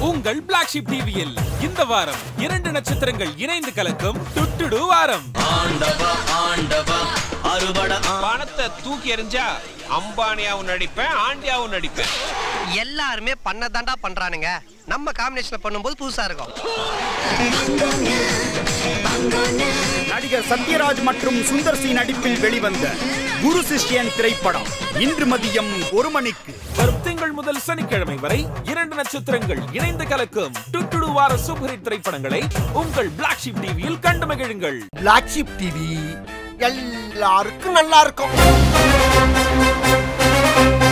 உங்கள் black ship டிவியில் இந்த வாரம் இரண்டு நட்சத்திரங்கள் இணைந்து கலக்கும் டுட்டுடு வாரம் பணத்தை தூக்கி எறிஞ்சா அம்பானியாவும் நடிப்பேன் ஆண்டியாவும் நடிப்பேன் எல்லாருமே பண்ணதாண்டா பண்றானுங்க நம்ம காம்பினேஷன்ல பண்ணும்போது புதுசா இருக்கும் நடிகர் சத்யராஜ் மற்றும் சுந்தர் சி நடிப்பில் வெளிவந்த குரு சிஷ்யன் திரைப்படம் இன்று மதியம் ஒரு மணிக்கு வரும் திங்கள் முதல் சனிக்கிழமை வரை இரண்டு நட்சத்திரங்கள் இணைந்து கலக்கும் டுட்டுடு வார சூப்பர் ஹிட் திரைப்படங்களை உங்கள் பிளாக் ஷிப் டிவியில் கண்டு மகிழுங்கள் பிளாக் ஷிப் டிவி எல்லாருக்கும் நல்லா இருக்கும்